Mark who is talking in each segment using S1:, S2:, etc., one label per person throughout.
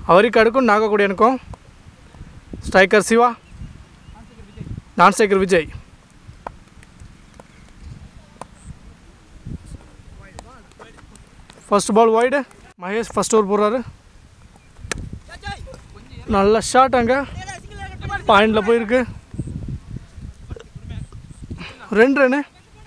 S1: அவரிக்காடுக்கும் நாகக்குடியனுக்கும் striker Siva non striker Vijay first ball wide Mahesh first over போடுறாரு நல்ல shot அங்கே பாயிண்டில் போயிருக்கு ரெண்டு ரன்னு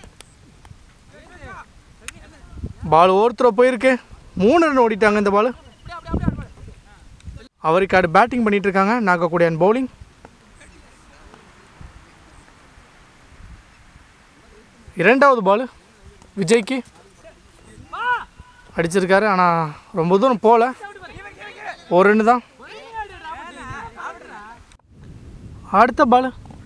S1: பால் ஒருத்தர போயிருக்கு மூணு ரன் ஓடிட்டாங்க இந்த பால் அவருக்கு பேட்டிங் பண்ணிட்டு இருக்காங்க நாகக்குடியான் பவுலிங் இரண்டாவது பால் விஜய்க்கு அடிச்சிருக்காரு ஆனால் ரொம்ப தூரம் போகல ஒரு ரன்னு தான் அடுத்த பால்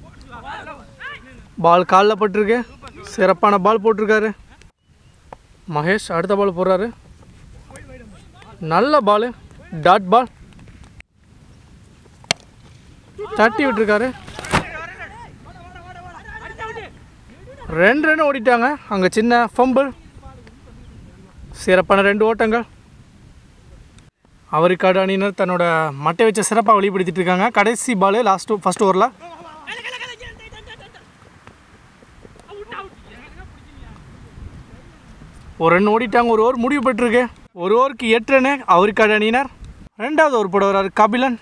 S1: பால் காலில் பட்டிருக்கு சிறப்பான பால் போட்டிருக்காரு மகேஷ் அடுத்த பால் போடுறாரு நல்ல பால் டாட் பால் தட்டி விட்டுருக்காரு ரெண்டு ரன் ஓடிட்டாங்க அங்கே சின்ன ஃபம்பிள் சிறப்பான ரெண்டு ஓட்டங்கள் அவரிக்காடு அணியினர் தன்னோட மட்டை வச்ச சிறப்பாக வெளிப்படுத்திட்டு இருக்காங்க கடைசி பால் லாஸ்ட் ஃபர்ஸ்ட் ஓவரில் ஒரு ரன் ஓடிட்டாங்க ஒரு ஓவர் முடிவு பெற்றிருக்கு ஒரு ஓவருக்கு எட்டு ரன்னு அவரிக்காடு அணியினர் ரெண்டாவது ஓவர் போட வர்றாரு கபிலன்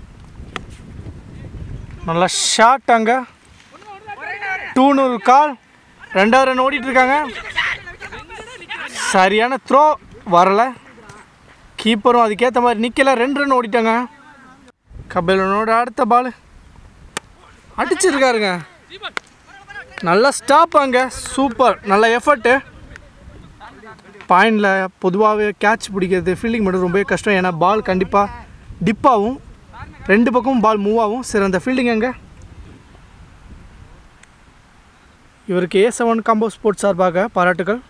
S1: நல்லா ஷாட் அங்கே டூனூறு கால் ரெண்டாவது ரன் ஓடிட்டு இருக்காங்க சரியான த்ரோ வரல கீப்பரும் அதுக்கேற்ற மாதிரி நிற்கல ரெண்டு ரன் ஓடிட்டாங்க கபிலனோட அடுத்த பால் அடிச்சிருக்காருங்க நல்லா ஸ்டாப் அங்கே சூப்பர் நல்ல எஃபர்ட்டு பாயிண்டில் பொதுவாகவே கேட்ச் பிடிக்கிறது ஃபீல்டிங் மட்டும் ரொம்பவே கஷ்டம் ஏன்னா பால் கண்டிப்பாக டிப் ஆகும் ரெண்டு பக்கமும் பால் மூவ் ஆகும் சிறந்த ஃபீல்டிங் அங்கே இவருக்கு ஏ செவன் காம்போ ஸ்போர்ட்ஸ் சார்பாக பாராட்டுகள்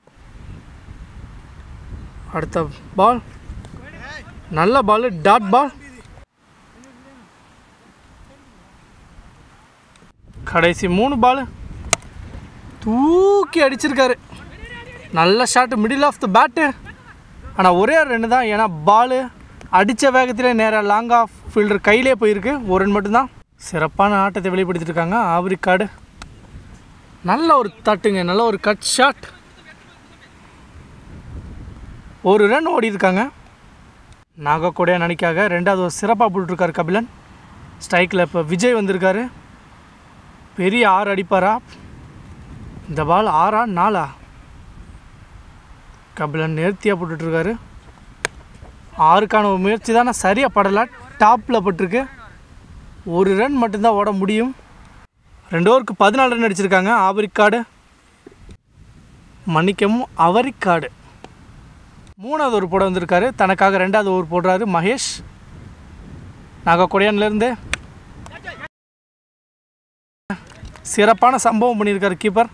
S1: அடுத்த பால் நல்ல பால் டாட் பால் கடைசி மூணு பால் தூக்கி அடிச்சிருக்காரு நல்ல shot middle of the bat ஆனால் ஒரே ரெண்டு தான் ஏன்னா பால் அடித்த வேகத்தில் நேராக லாங் ஆஃப் ஃபீல்டர் கையிலே போயிருக்கு ஒரு ரன் மட்டும்தான் சிறப்பான ஆட்டத்தை வெளிப்படுத்தியிருக்காங்க ஆவரிக்காடு நல்ல ஒரு தட்டுங்க நல்ல ஒரு கட் ஷாட் ஒரு ரன் ஓடி இருக்காங்க நாகக்கோடைய அணிக்காக ரெண்டாவது ஒரு சிறப்பாக போட்டுருக்காரு கபிலன் ஸ்ட்ரைக்கில் இப்போ விஜய் வந்திருக்காரு பெரிய ஆறு அடிப்பாரா இந்த பால் ஆறா நாலா கபிலன் நேர்த்தியாக போட்டுட்ருக்காரு ஆறுக்கான ஒரு முயற்சி தானே சரியாக படலை டாப்பில் பட்டிருக்கு ஒரு ரன் மட்டும்தான் ஓட முடியும் ரெண்டு ஓவருக்கு பதினாலு ரன் அடிச்சிருக்காங்க ஆவரிக்காடு மன்னிக்கவும் அவரிக்காடு மூணாவது ஒரு போட வந்திருக்காரு தனக்காக ரெண்டாவது ஓவர் போடுறாரு மகேஷ் நாகக்கொடையான்லேருந்து சிறப்பான சம்பவம் பண்ணியிருக்காரு கீப்பர்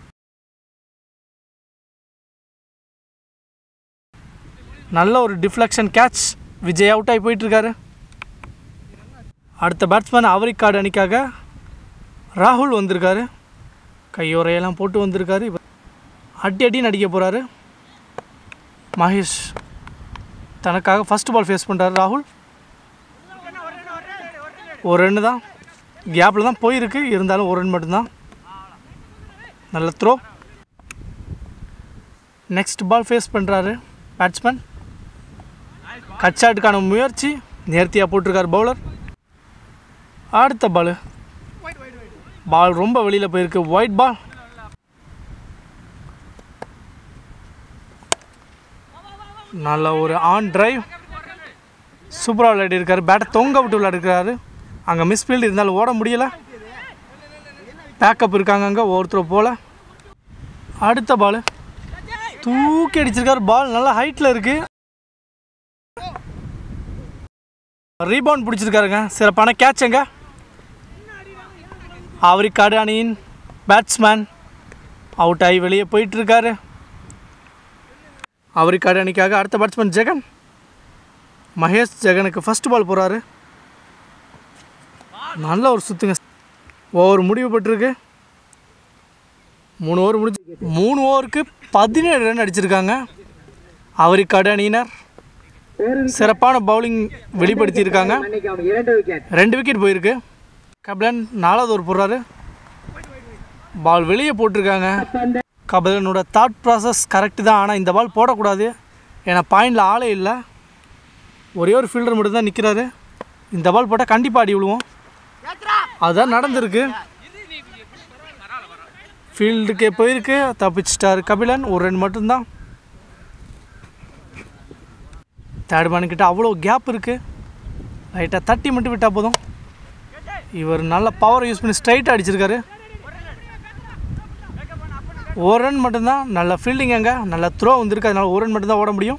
S1: நல்ல ஒரு டிஃப்ளெக்ஷன் கேட்ச் விஜய் அவுட் ஆகி போயிட்டுருக்காரு அடுத்த பேட்ஸ்மேன் அவரிக்காடு அணிக்காக ராகுல் வந்திருக்காரு கையுறையெல்லாம் போட்டு வந்திருக்காரு இப்ப அடி அடி நடிக்க போகிறாரு மகேஷ் தனக்காக ஃபர்ஸ்ட் பால் ஃபேஸ் பண்ணுறாரு ராகுல் ஒரு ரன்னு தான் கேப்பில் தான் போயிருக்கு இருந்தாலும் ஒரு ரன் மட்டும்தான் நல்ல த்ரோ நெக்ஸ்ட் பால் ஃபேஸ் பண்ணுறாரு பேட்ஸ்மேன் கட் ஷாட்டுக்கான முயற்சி நேர்த்தியாக போட்டிருக்காரு பவுலர் அடுத்த பால் பால் ரொம்ப வெளியில் போயிருக்கு ஒயிட் பால் நல்ல ஒரு ஆன் டிரைவ் சூப்பராக விளையாடி இருக்காரு பேட்டை தொங்க விட்டு விளையாடிருக்காரு அங்கே மிஸ் ஃபீல்டு இருந்தாலும் ஓட முடியல பேக்கப் இருக்காங்க அங்கே ஒருத்தர் போல அடுத்த பால் தூக்கி அடிச்சிருக்காரு பால் நல்லா ஹைட்டில் இருக்கு ரீபவுண்ட் பிடிச்சிருக்காருங்க சிறப்பான கேட்சுங்க அவரிக்காடு அணியின் பேட்ஸ்மேன் அவுட் ஆகி வெளியே போயிட்டுருக்காரு அவரிக்காடு அணிக்காக அடுத்த பேட்ஸ்மேன் ஜெகன் மகேஷ் ஜெகனுக்கு ஃபர்ஸ்ட் பால் போகிறாரு நல்ல ஒரு சுத்துங்க ஓவர் முடிவு பெற்றிருக்கு மூணு ஓவர் முடிஞ்சு மூணு ஓவருக்கு பதினேழு ரன் அடிச்சிருக்காங்க அவரிக்காடு அணியினர் சிறப்பான பவுலிங் வெளிப்படுத்தியிருக்காங்க
S2: மன்னிக்கவும் இரண்டு விக்கெட்
S1: ரெண்டு விக்கெட் போயிருக்கு கபிலன் நாலாவது ஒரு போடுறாரு பால் வெளியே போட்டிருக்காங்க கபிலனோட தாட் ப்ராசஸ் கரெக்டு தான் ஆனால் இந்த பால் போடக்கூடாது ஏன்னா பாயிண்டில் ஆளே இல்லை ஒரே ஒரு ஃபீல்டர் மட்டும் தான் நிற்கிறாரு இந்த பால் போட்டால் கண்டிப்பாக அடி விழுவோம் அதுதான் நடந்திருக்கு ஃபீல்டுக்கே போயிருக்கு தப்பிச்சிட்டாரு கபிலன் ஒரு ரன் மட்டும்தான் தேர்ட் மேனுக்கிட்ட அவ்வளோ கேப் இருக்குது லைட்டாக தட்டி மட்டும் விட்டால் போதும் இவர் நல்ல பவர் யூஸ் பண்ணி ஸ்ட்ரைட்டாக அடிச்சிருக்காரு ஒரு ரன் மட்டும்தான் நல்ல ஃபீல்டிங் அங்கே நல்ல த்ரோ வந்திருக்கு அதனால ஒரு ரன் மட்டும்தான் ஓட முடியும்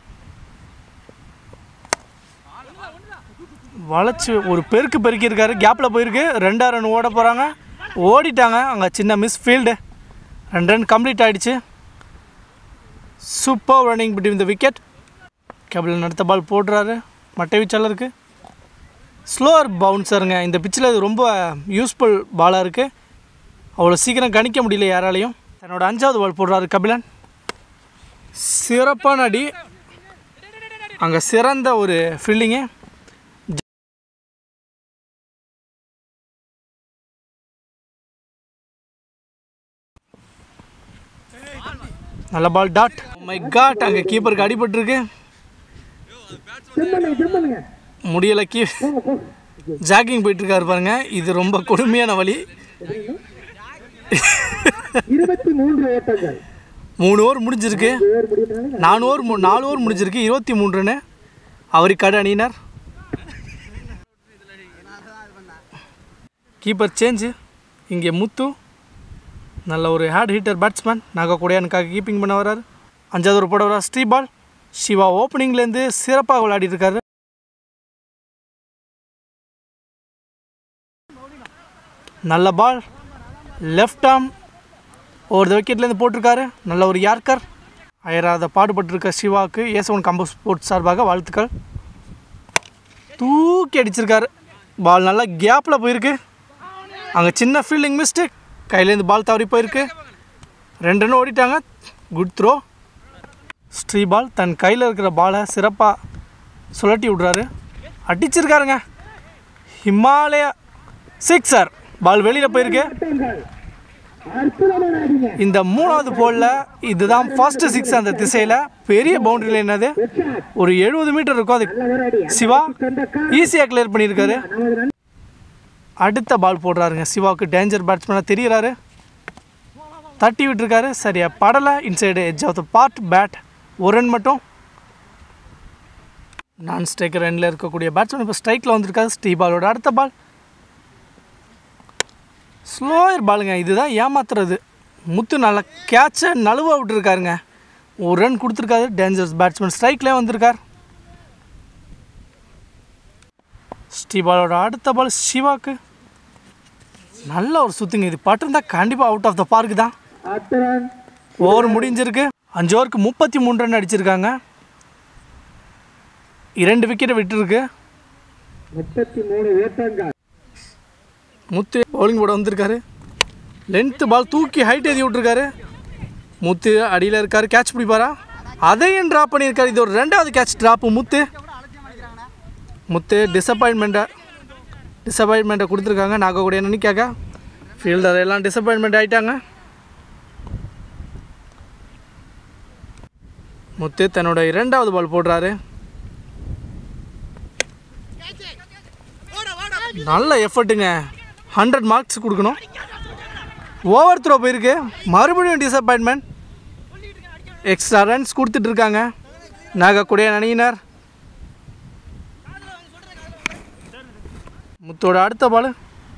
S1: வளைச்சு ஒரு பெருக்கு பெருக்கியிருக்காரு கேப்பில் போயிருக்கு ரெண்டா ரன் ஓட போகிறாங்க ஓடிட்டாங்க அங்கே சின்ன மிஸ் ஃபீல்டு ரெண்டு ரன் கம்ப்ளீட் ஆகிடுச்சு super running between the wicket கேபிள் அடுத்த பால் போடுறாரு மட்டை வீச்சாளருக்கு ஸ்லோவர் பவுன்சருங்க இந்த பிச்சில் இது ரொம்ப யூஸ்ஃபுல் பாலாக இருக்குது அவ்வளோ சீக்கிரம் கணிக்க முடியல யாராலையும் தன்னோட அஞ்சாவது பால் போடுறாரு கபிலன் சிறப்பான அடி அங்கே சிறந்த ஒரு ஃபீல்டிங்கு நல்ல பால் டாட் மை காட் அங்கே கீப்பருக்கு அடிபட்டிருக்கு
S2: திரும்புங்க திரும்புங்க
S1: முடியலை கீ ஜாக்கிங் போயிட்டுருக்காரு பாருங்க இது ரொம்ப கொடுமையான வழி
S2: இருபத்தி மூன்று ஓட்டங்கள்
S1: மூணு ஓவர் முடிஞ்சிருக்கு
S2: பேர் முடியுதுனால
S1: நாலு ஓவர் மு- நாலு ஓவர் முடிஞ்சிருக்கு இருபத்தி மூணு ரன்னு அவருக்கு அணியினர் கீப்பர் சேஞ்சு இங்கே முத்து நல்ல ஒரு ஹேட் ஹிட்டர் பேட்ஸ்மேன் நாகக்கூடியானுக்காக கீப்பிங் பண்ண வர்றாரு அஞ்சாவது ஒரு போட வர்றார் ஸ்ரீபால் சிவா ஓப்பனிங்லேருந்து சிறப்பாக விளையாடிட்டு இருக்காரு நல்ல பால் லெஃப்ட் ஆர்ம் ஒரு விக்கெட்லேருந்து போட்டிருக்காரு நல்ல ஒரு யார்க்கர் அயராத பாடுபட்டிருக்க சிவாவுக்கு ஏசவன் கம்போ ஸ்போர்ட்ஸ் சார்பாக வாழ்த்துக்கள் தூக்கி அடிச்சிருக்காரு பால் நல்லா கேப்பில் போயிருக்கு அங்கே சின்ன ஃபீல்டிங் மிஸ்டேக் கையிலேருந்து பால் தவறி போயிருக்கு ரெண்டு ரன் ஓடிட்டாங்க குட் த்ரோ ஸ்ரீபால் தன் கையில் இருக்கிற பாலை சிறப்பாக சுழட்டி விட்றாரு அடிச்சிருக்காருங்க ஹிமாலயா சிக்ஸர் பால் வெளியில் போயிருக்கு
S2: ஓட்டங்கள் அற்புதமான அடிங்க
S1: இந்த மூணாவது போலில் இதுதான் ஃபர்ஸ்ட் சிக்ஸ் அந்த திசையில் பெரிய பவுண்டரியில் என்னது
S2: வெட்ஷாட்
S1: ஒரு எழுபது மீட்டர் இருக்கும் அது
S2: நல்ல ஒரு அடி
S1: சிவா
S2: சொந்த கால்
S1: ஈஸியாக கிளியர் பண்ணியிருக்காரு
S2: நமது ரன்
S1: அடுத்த பால் போடுறாருங்க சிவாவுக்கு டேஞ்சர் பேட்ஸ்மேனாக தெரியறாரு தட்டி விட்டுருக்காரு சரியா படலை inside edge of the part bat ஒரு ரன் மட்டும் நான் ஸ்ட்ரைக்கர் ரன்னில் இருக்கக்கூடிய பேட்ஸ்மேன் இப்போ ஸ்ட்ரைக்கில் வந்திருக்காரு ஸ்டீ பாலோட அடுத்த பால் ஸ்லோயர் பாலுங்க இதுதான் ஏமாத்துறது முத்து நல்லா கேட்சை நழுவ விட்டுருக்காருங்க ஒரு ரன் கொடுத்துருக்காரு டேஞ்சரஸ் பேட்ஸ்மேன் ஸ்ட்ரைக்லேயே வந்திருக்கார் ஸ்ரீபாலோட அடுத்த பால் சிவாக்கு நல்ல ஒரு சுத்துங்க இது பட்டிருந்தா கண்டிப்பாக அவுட் ஆஃப் த பார்க் தான்
S2: அத்துடன்
S1: ஓவர் முடிஞ்சிருக்கு அஞ்சு ஓவருக்கு முப்பத்தி மூணு ரன் அடிச்சிருக்காங்க இரண்டு விக்கெட்டை விட்டுருக்கு
S2: முப்பத்தி மூணு ஓட்டங்கள்
S1: முத்து பவுலிங் போட வந்திருக்காரு லென்த்து பால் தூக்கி ஹைட் ஏற்றி விட்ருக்காரு முத்து அடியில் இருக்காரு கேட்ச் பிடிப்பாரா அதையும் ட்ராப் பண்ணியிருக்காரு இது ஒரு ரெண்டாவது கேட்ச் ட்ராப்பு முத்து முத்து டிசப்பாயின்மெண்ட்டை டிசப்பாயின்மெண்ட்டை கொடுத்துருக்காங்க நாகக்கூடிய நினைக்காக ஃபீல்டர் எல்லாம் டிசப்பாயின்மெண்ட் ஆகிட்டாங்க முத்து தன்னோட இரண்டாவது பால் போடுறாரு நல்ல எஃபர்ட்டுங்க ஹண்ட்ரட் மார்க்ஸ் கொடுக்கணும் ஓவர் த்ரோ போயிருக்கு மறுபடியும் டிசப்பாயின்மெண்ட் எக்ஸ்ட்ரா ரன்ஸ் கொடுத்துட்டு இருக்காங்க நாகக்கூடிய அணியினர் முத்தோட அடுத்த பால்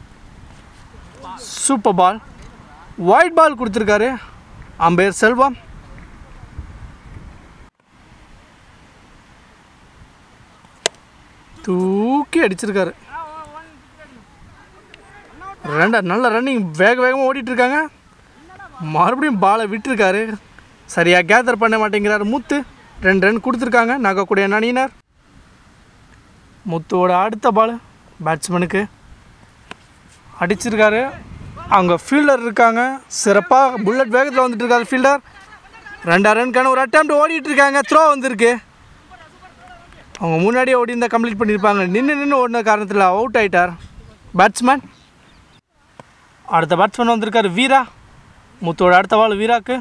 S1: சூப்பர் பால் ஒயிட் பால் கொடுத்துருக்காரு அம்பேர் செல்வம் தூக்கி அடிச்சிருக்காரு ரெண்டா நல்ல ரன்னிங் வேக வேகமாக ஓடிட்டு இருக்காங்க மறுபடியும் பாலை விட்டுருக்காரு சரியாக கேதர் பண்ண மாட்டேங்கிறாரு முத்து ரெண்டு ரன் கொடுத்துருக்காங்க நகக்கூடிய அணியினர் முத்துவோட அடுத்த பால் பேட்ஸ்மேனுக்கு அடிச்சிருக்காரு அங்கே ஃபீல்டர் இருக்காங்க சிறப்பாக புல்லட் வேகத்தில் வந்துட்டு இருக்காரு ஃபீல்டர் ரெண்டா ரன்கான ஒரு அட்டம் ஓடிட்டு இருக்காங்க த்ரோ வந்திருக்கு அவங்க முன்னாடியே ஓடி இருந்தால் கம்ப்ளீட் பண்ணியிருப்பாங்க நின்று நின்று ஓடின காரணத்தில் அவுட் ஆயிட்டார் பேட்ஸ்மேன் அடுத்த பேட்ஸ்மேன் வந்திருக்காரு வீரா முத்தோட அடுத்த பால் வீராக்கு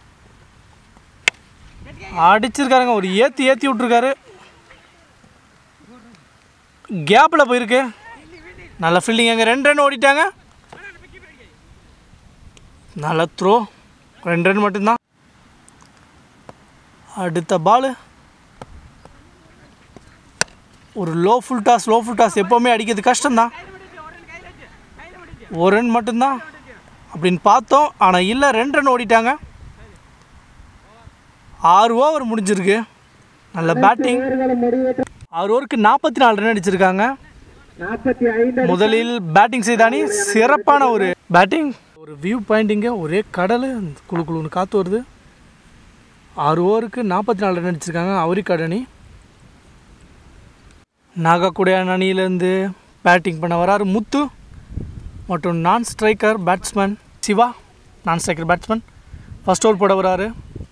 S1: அடிச்சிருக்காருங்க ஒரு ஏற்றி ஏற்றி விட்ருக்காரு கேப்பில் போயிருக்கு நல்ல ஃபீல்டிங் அங்கே ரெண்டு ரன் ஓடிட்டாங்க நல்ல த்ரோ ரெண்டு ரன் மட்டும்தான் அடுத்த பால் ஒரு low full toss low full toss எப்போவுமே அடிக்கிறது கஷ்டம்தான் ஒரு ரன் மட்டும்தான் அப்படின்னு பார்த்தோம் ஆனால் இல்லை ரெண்டு ரன் ஓடிட்டாங்க ஆறு ஓவர் முடிஞ்சிருக்கு நல்ல பேட்டிங்
S2: ஓவர்களும் முடிவேற்ற
S1: ஆறு ஓவருக்கு நாற்பத்தி நாலு ரன் அடிச்சிருக்காங்க
S2: நாற்பத்தி ஐந்து
S1: முதலில் பேட்டிங் செய்த அணி சிறப்பான ஒரு பேட்டிங் ஒரு வியூ பாயிண்டிங்க ஒரே கடல் குழு குழுன்னு காற்று வருது ஆறு ஓவருக்கு நாற்பத்தி நாலு ரன் அடிச்சிருக்காங்க அவரிக்காடு அணி நாகக்குடையான் அணியிலேருந்து பேட்டிங் பண்ண வராரு முத்து மற்றும் நான் striker batsman Siva non striker batsman first over போட வராரு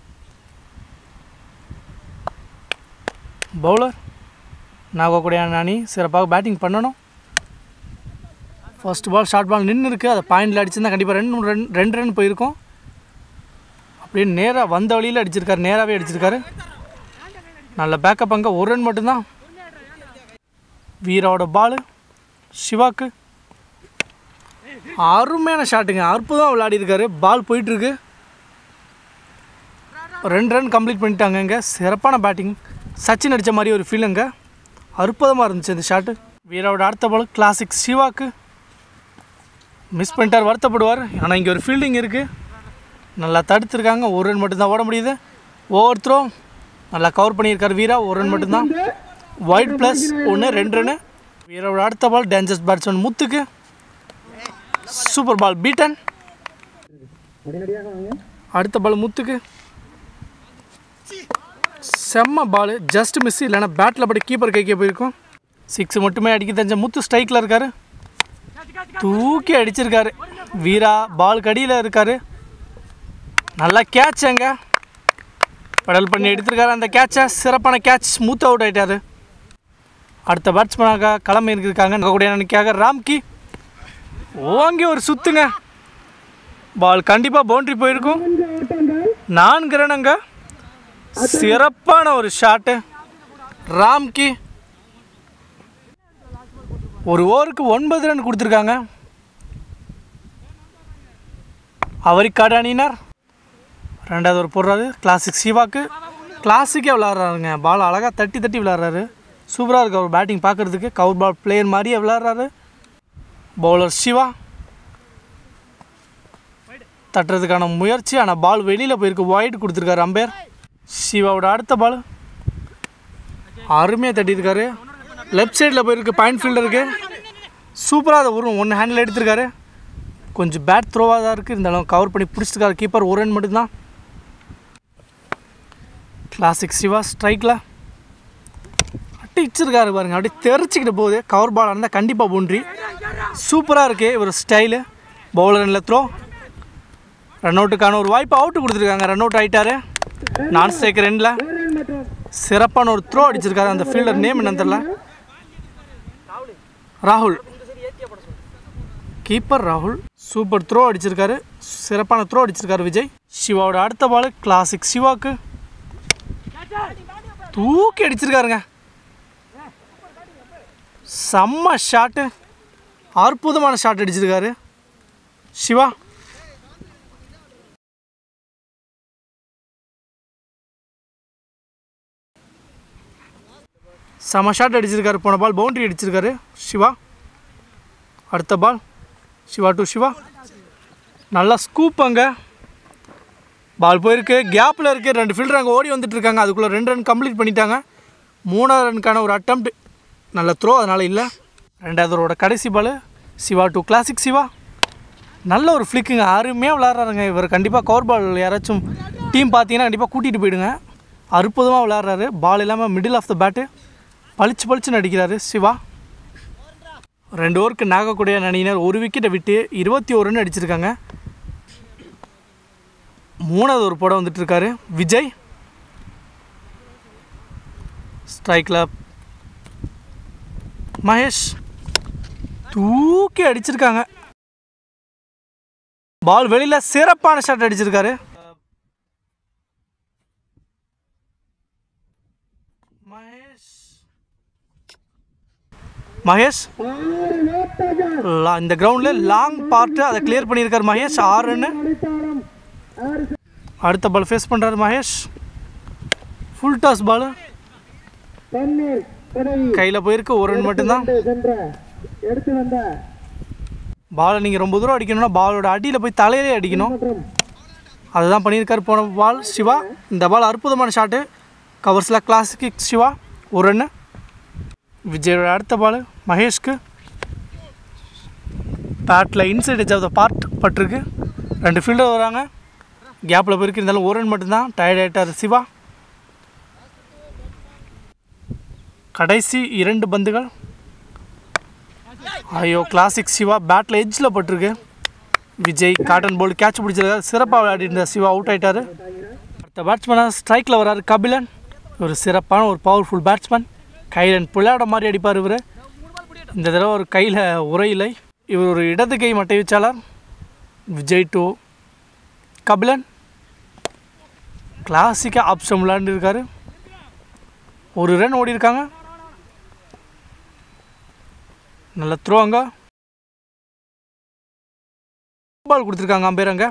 S1: பவுலர் நாகக்குடையான் அணி சிறப்பாக பேட்டிங் பண்ணணும் ஃபர்ஸ்ட் பால் ஷார்ட் பால் நின்று இருக்குது அதை பாயிண்டில் அடிச்சிருந்தா கண்டிப்பாக ரெண்டு ரன் ரெண்டு ரன் போயிருக்கும் அப்படியே நேராக வந்த வழியில் அடிச்சிருக்காரு நேராகவே அடிச்சிருக்காரு நல்ல பேக்கப் அங்கே ஒரு ரன் மட்டும்தான் வீராவோட பால் சிவாக்கு அருமையான ஷாட்டுங்க அற்புதம் விளையாடி இருக்காரு பால் போயிட்டுருக்கு ரெண்டு ரன் கம்ப்ளீட் பண்ணிட்டாங்க இங்கே சிறப்பான பேட்டிங் சச்சின் அடித்த மாதிரி ஒரு ஃபீலுங்க அற்புதமாக இருந்துச்சு இந்த ஷாட்டு வீராவோட அடுத்த பால் கிளாசிக் சிவாக்கு மிஸ் பண்ணிட்டார் வருத்தப்படுவார் ஆனால் இங்கே ஒரு ஃபீல்டிங் இருக்குது நல்லா தடுத்துருக்காங்க ஒரு ரன் மட்டும்தான் ஓட முடியுது ஓவர் த்ரோ நல்லா கவர் பண்ணியிருக்காரு வீரா ஒரு ரன் மட்டும்தான் ஒயிட் ப்ளஸ் ஒன்று ரெண்டு ரன்னு வீரோட அடுத்த பால் டேஞ்சரஸ் பேட்ஸ்மேன் முத்துக்கு சூப்பர் பால் பீட்டன்
S2: உடனடியாக வாங்க
S1: அடுத்த பால் முத்துக்கு செம்ம பால் ஜஸ்ட் மிஸ் இல்லைன்னா பேட்டில் படி கீப்பர் கைக்கே போயிருக்கும் சிக்ஸ் மட்டுமே அடிக்க தெரிஞ்ச முத்து ஸ்ட்ரைக்கில் இருக்காரு தூக்கி அடிச்சிருக்காரு வீரா பால் கடியில் இருக்காரு நல்லா கேட்ச் அங்க படல் பண்ணி எடுத்திருக்காரு அந்த கேட்சை சிறப்பான கேட்ச் மூத் அவுட் ஆயிட்டாரு அடுத்த பேட்ஸ்மேனாக களம் இருக்காங்க கூடிய அன்னைக்காக ராம்கி ஓங்கி ஒரு சுத்துங்க பால் கண்டிப்பாக பவுண்டரி போயிருக்கும்
S2: நான்கு ஓட்டங்கள்
S1: நான்கு ரன்னுங்க சிறப்பான ஒரு ஷாட்டு ராம்கி ஒரு ஓவருக்கு ஒன்பது ரன் கொடுத்துருக்காங்க அவரிக்காடு அணியினர் ரெண்டாவது ஒரு போடுறாரு கிளாசிக் சிவாக்கு கிளாசிக்கே விளாட்றாருங்க பால் அழகாக தட்டி தட்டி விளாட்றாரு சூப்பராக இருக்கு அவர் பேட்டிங் பார்க்குறதுக்கு கவர் பால் பிளேயர் மாதிரியே விளாட்றாரு பவுலர் சிவா தட்டுறதுக்கான முயற்சி ஆனால் பால் வெளியில் போயிருக்கு ஒயிட் கொடுத்துருக்காரு அம்பையர் சிவாவோட அடுத்த பால் அருமையாக தட்டியிருக்காரு லெஃப்ட் சைடில் போயிருக்கு பாயிண்ட் ஃபீல்டருக்கு சூப்பராக அதை ஒரு ஒன்று ஹேண்டில் எடுத்திருக்காரு கொஞ்சம் பேட் த்ரோவாக தான் இருக்குது இருந்தாலும் கவர் பண்ணி பிடிச்சிருக்காரு கீப்பர் ஒரு ரன் மட்டும்தான் கிளாசிக் சிவா ஸ்ட்ரைக்கில் அடிச்சிருக்காரு பாருங்க அப்படியே தெரிச்சிக்கிட்டு போகுது கவர் பால் இருந்தால் கண்டிப்பாக பவுண்ட்ரி சூப்பராக இருக்குது இவர் ஸ்டைலு பவுலரில் த்ரோ ரன் அவுட்டுக்கான ஒரு வாய்ப்பு அவுட்டு கொடுத்துருக்காங்க ரன் அவுட் ஆகிட்டாரு நான் ஸ்ட்ரைக்கர் ரெண்டில்
S2: ஒரு ரன் மற்றும்
S1: சிறப்பான ஒரு த்ரோ அடிச்சிருக்காரு அந்த ஃபீல்டர் நேம் என்னன்னு தெரியல ராகுல் கீப்பர் ராகுல் சூப்பர் த்ரோ அடிச்சிருக்காரு சிறப்பான த்ரோ அடிச்சிருக்காரு விஜய் சிவாவோட அடுத்த பால் கிளாசிக் சிவாக்கு தூக்கி அடிச்சிருக்காருங்க செம்ம ஷாட்டு அற்புதமான ஷாட் அடிச்சிருக்காரு சிவா செம ஷாட் அடிச்சிருக்காரு போன பால் பவுண்டரி அடிச்சிருக்காரு சிவா அடுத்த பால் சிவா டு சிவா நல்லா ஸ்கூப் அங்கே பால் போயிருக்கு கேப்பில் இருக்குது ரெண்டு ஃபீல்டர் அங்கே ஓடி வந்துட்டு இருக்காங்க அதுக்குள்ளே ரெண்டு ரன் கம்ப்ளீட் பண்ணிட்டாங்க மூணாவது ரனுக்கான ஒரு அட்டம்ப்ட் நல்ல த்ரோ அதனால் இல்லை ரெண்டாவதோட கடைசி ball Siva to classic Siva நல்ல ஒரு ஃப்ளிக்குங்க அருமையாக விளாட்றாருங்க இவர் கண்டிப்பாக கவர் பால் யாராச்சும் டீம் பார்த்தீங்கன்னா கண்டிப்பாக கூட்டிகிட்டு போயிடுங்க அற்புதமாக விளாட்றாரு பால் இல்லாமல் மிடில் ஆஃப் த பேட்டு பளிச்சு பளிச்சுன்னு அடிக்கிறாரு சிவா ரெண்டு ஓவருக்கு நாகக்கூடிய அணியினர் ஒரு விக்கெட்டை விட்டு இருபத்தி ஒரு ரன் அடிச்சிருக்காங்க மூணாவது ஒரு போட வந்துட்டு இருக்காரு விஜய் ஸ்ட்ரைக்கில் மகேஷ் தூக்கி அடிச்சிருக்காங்க பால் வெளியில் சிறப்பான ஷாட் அடிச்சிருக்காரு மகேஷ் மகேஷ்
S2: ஆறு ஓட்டங்கள்
S1: லா- இந்த கிரவுண்டில் லாங் பார்ட்டு அதை கிளியர் பண்ணியிருக்காரு மகேஷ் ஆறு ரன்னு
S2: அடித்தாலும் ஆறு
S1: அடுத்த பால் ஃபேஸ் பண்ணுறாரு மகேஷ் ஃபுல் டாஸ் பால்
S2: தண்ணீர் உதவி
S1: கையில் போயிருக்கு ஒரு ரன் மட்டும்தான்
S2: கொண்டு சென்ற எடுத்து வந்த
S1: பாலை நீங்கள் ரொம்ப தூரம் அடிக்கணும்னா பாலோட அடியில் போய் தலையிலே அடிக்கணும்
S2: மற்றும்
S1: அதுதான் பண்ணியிருக்காரு போன பால் சிவா இந்த பால் அற்புதமான ஷாட்டு கவர்ஸில் கிளாசிக் சிவா ஒரு ரன்னு விஜயோட அடுத்த பால் மகேஷ்க்கு பேட்டில் inside edge of the part பட்டிருக்கு ரெண்டு ஃபீல்டர் வராங்க கேப்பில் போயிருக்கு இருந்தாலும் ஒரு ரன் மட்டும்தான் டயர்ட் ஆகிட்டார் சிவா கடைசி இரண்டு பந்துகள் ஐயோ கிளாசிக் சிவா பேட்டில் எட்ஜில் பட்டிருக்கு விஜய் காட்டன் போல்டு கேட்ச் பிடிச்சிருக்காரு சிறப்பாக விளையாடி இருந்த சிவா அவுட் ஆயிட்டாரு அடுத்த பேட்ஸ்மேனாக ஸ்ட்ரைக்கில் வராரு கபிலன் ஒரு சிறப்பான ஒரு பவர்ஃபுல் பேட்ஸ்மேன் கையில் புள்ளாட மாதிரி அடிப்பார் இவர் இந்த தடவை ஒரு கையில் உரையிலை இவர் ஒரு இடது கை மட்டை வச்சாளர் விஜய் டூ கபிலன் கிளாசிக்காக ஆப்ஷன் விளையாண்டுருக்காரு ஒரு ரன் ஓடி இருக்காங்க நல்ல த்ரோ அங்கே பால் கொடுத்துருக்காங்க அம்பேர் அங்கே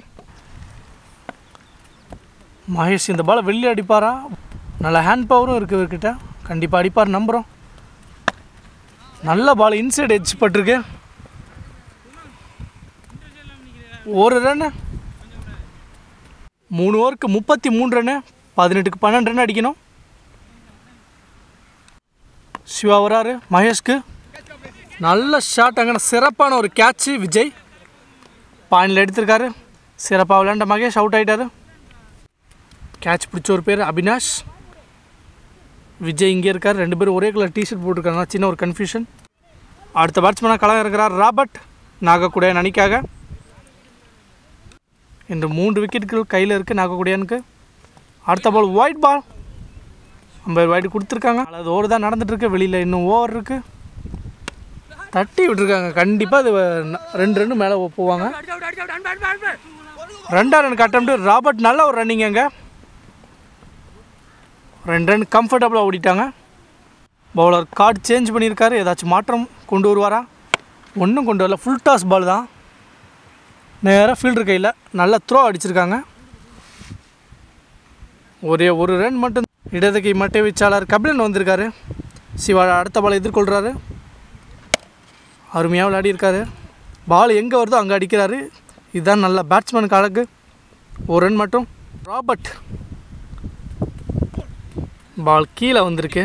S1: மகேஷ் இந்த பாலை வெளியே அடிப்பாரா நல்ல ஹேண்ட் பவரும் இருக்குது இவர்கிட்ட கண்டிப்பாக அடிப்பார் நம்புகிறோம் நல்ல பால் இன்சைட் எட்ஜ் பட்டிருக்கு ஒரு ரன்னு மூணு ஓவருக்கு முப்பத்தி மூணு ரன்னு பதினெட்டுக்கு பன்னெண்டு ரன் அடிக்கணும் சிவா வராரு மகேஷ்க்கு நல்ல ஷாட் அங்கே சிறப்பான ஒரு கேட்ச்சு விஜய் பாயிண்டில் எடுத்திருக்காரு சிறப்பாக விளையாண்ட மகேஷ் அவுட் ஆகிட்டாரு கேட்ச் பிடிச்ச ஒரு பேர் அபினாஷ் விஜய் இங்கே இருக்கார் ரெண்டு பேரும் ஒரே கலர் டிஷர்ட் போட்டிருக்காங்க சின்ன ஒரு கன்ஃபியூஷன் அடுத்த பேட்ஸ்மேனாக களம் இருக்கிறார் ராபர்ட் நாகக்குடையன் அணிக்காக இன்று மூன்று விக்கெட்டுகள் கையில் இருக்குது நாகக்குடையனுக்கு அடுத்த பால் ஒயிட் பால் ஐம்பது ஒயிட் கொடுத்துருக்காங்க அது ஓவர் தான் நடந்துட்டுருக்கு வெளியில் இன்னும் ஓவர் இருக்குது தட்டி விட்டுருக்காங்க கண்டிப்பாக அது ந- ரெண்டு ரெண்டு மேலே போவாங்க ரெண்டா ரன் அட்டம்ப்ட் ராபர்ட் நல்ல ஒரு ரன்னிங் அங்கே ரெண்டு ரன் கம்ஃபர்டபுளாக ஓடிட்டாங்க பவுலர் கார்டு சேஞ்ச் பண்ணியிருக்காரு ஏதாச்சும் மாற்றம் கொண்டு வருவாரா ஒன்றும் கொண்டு வரல ஃபுல் டாஸ் பால் தான் நேராக ஃபீல்டர் கையில் நல்ல த்ரோ அடிச்சிருக்காங்க ஒரே ஒரு ரன் மட்டும் இடது கை மட்டை வீச்சாளர் கபிலன் வந்திருக்காரு சிவா அடுத்த பால் எதிர்கொள்கிறாரு அருமையாக விளையாடி இருக்காரு பால் எங்கே வருதோ அங்கே அடிக்கிறாரு இதுதான் நல்ல பேட்ஸ்மேனுக்கு அழகு ஒரு ரன் மட்டும் ராபர்ட் பால் கீழே வந்திருக்கு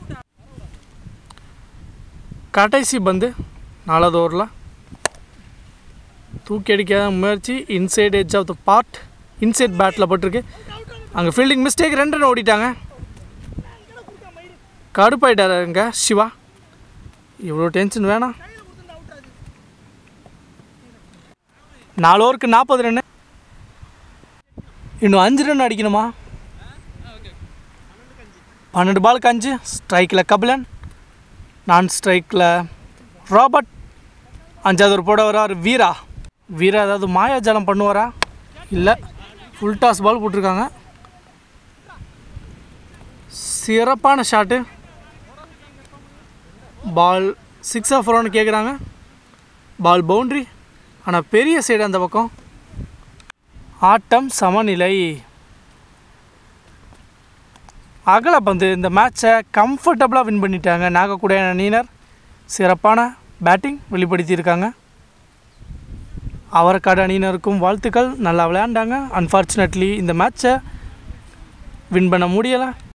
S1: கடைசி பந்து நாலாவது ஓவரில் தூக்கி அடிக்காத முயற்சி inside edge of the part inside பேட்டில் பட்டிருக்கு அங்கே ஃபீல்டிங் மிஸ்டேக் ரெண்டு ரன் ஓடிட்டாங்க கடுப்பாயிட்டாருங்க சிவா இவ்வளோ டென்ஷன் வேணாம் நாலு ஓவருக்கு நாற்பது ரன்னு இன்னும் அஞ்சு ரன் அடிக்கணுமா பன்னெண்டு பாலுக்கு அஞ்சு ஸ்ட்ரைக்கில் கபிலன் நான் ஸ்ட்ரைக்கில் ராபர்ட் அஞ்சாவது ஒரு போட வரார் வீரா வீரா ஏதாவது மாயாஜாலம் பண்ணுவாரா இல்லை ஃபுல் டாஸ் பால் போட்டிருக்காங்க சிறப்பான ஷாட்டு பால் சிக்ஸ் ஆஃப் ஃபோர்னு கேட்குறாங்க பால் பவுண்ட்ரி ஆனால் பெரிய சைடு அந்த பக்கம் ஆட்டம் சமநிலை அகல பந்து இந்த மேட்சை கம்ஃபர்டபுளாக வின் பண்ணிட்டாங்க நாகக்கூடிய அணியினர் சிறப்பான பேட்டிங் வெளிப்படுத்தியிருக்காங்க அவரக்காடு அணியினருக்கும் வாழ்த்துக்கள் நல்லா விளையாண்டாங்க அன்ஃபார்ச்சுனேட்லி இந்த மேட்சை வின் பண்ண முடியலை